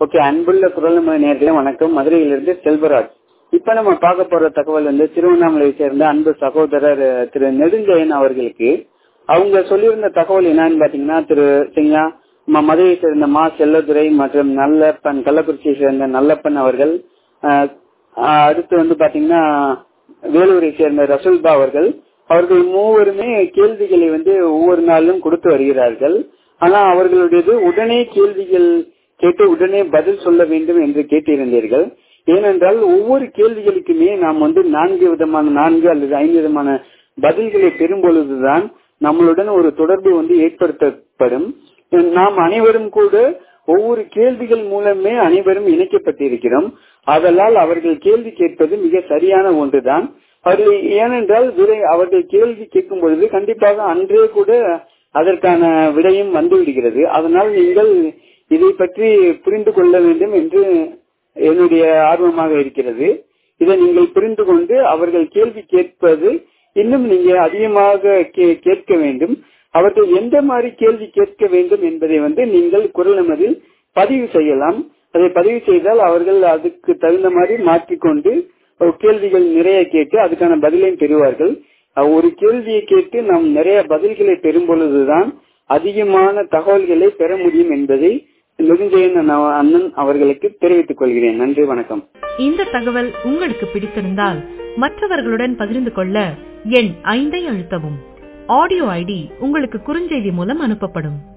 okay அன்புள்ள குரல் நேர்களே வணக்கம் மதுரையிலிருந்து செல்வராஜ் இப்ப நம்ம பார்க்க போற தகவல் வந்து திருவண்ணாமலையை சேர்ந்த அன்பு சகோதரர் அஹ், திரு நெடுஞ்செயன் அவர்களுக்கு அவங்க சொல்லியிருந்த தகவல் என்னன்னு பாத்தீங்கன்னா திரு சிங்கா ம- மதுரையை சேர்ந்த மா செல்லதுரை மற்றும் நல்லப்பன் கள்ளக்குறிச்சியை சேர்ந்த நல்லப்பன் அவர்கள் அஹ், அஹ், அடுத்து வந்து பாத்தீங்கன்னா வேலூரை சேர்ந்த ரசூல்பா அவர்கள் அவர்கள் மூவருமே கேள்விகளை வந்து ஒவ்வொரு நாளும் கொடுத்து வருகிறார்கள் ஆனா அவர்களுடையது உடனே கேள்விகள் கேட்டு உடனே பதில் சொல்ல வேண்டும் என்று கேட்டிருந்தீர்கள் ஏனென்றால் ஒவ்வொரு கேள்விகளுக்குமே நாம் வந்து நான்கு விதமான நான்கு அல்லது ஐந்து விதமான பதில்களை பெறும் பொழுதுதான் நம்மளுடன் ஒரு தொடர்பு வந்து ஏற்படுத்தப்படும் நாம் அனைவரும் கூட ஒவ்வொரு கேள்விகள் மூலமே அனைவரும் இணைக்கப்பட்டிருக்கிறோம் அதனால் அவர்கள் கேள்வி கேட்பது மிக சரியான ஒன்றுதான் அவர்கள் ஏனென்றால் விடை அவர்கள் கேள்வி கேட்கும் பொழுது கண்டிப்பாக அன்றே கூட அதற்கான விடையும் வந்து விடுகிறது அதனால் நீங்கள் இதை பற்றி புரிந்து கொள்ள வேண்டும் என்று என்னுடைய ஆர்வமாக இருக்கிறது இதை நீங்கள் புரிந்து கொண்டு அவர்கள் கேள்வி கேட்பது இன்னும் நீங்க அதிகமாக கே- கேட்க வேண்டும் அவர்கள் எந்த மாதிரி கேள்வி கேட்க வேண்டும் என்பதை வந்து நீங்கள் குரல் நமதில் பதிவு செய்யலாம் அதை பதிவு செய்தால் அவர்கள் அதுக்கு தகுந்த மாதிரி மாற்றிக்கொண்டு ஒரு கேள்விகள் நிறைய கேட்டு அதுக்கான பதிலையும் பெறுவார்கள் அஹ் ஒரு கேள்வியை கேட்டு நாம் நிறைய பதில்களை பெறும் பொழுதுதான் அதிகமான தகவல்களை பெற முடியும் என்பதை நெடுஞ்செயன் அண்ணா- அண்ணன் அவர்களுக்கு தெரிவித்துக் கொள்கிறேன் நன்றி வணக்கம் இந்த தகவல் உங்களுக்கு பிடித்திருந்தால் மற்றவர்களுடன் பகிர்ந்து கொள்ள எண் ஐந்தை அழுத்தவும் ஆடியோ ஐடி உங்களுக்கு குறுஞ்செய்தி மூலம் அனுப்பப்படும்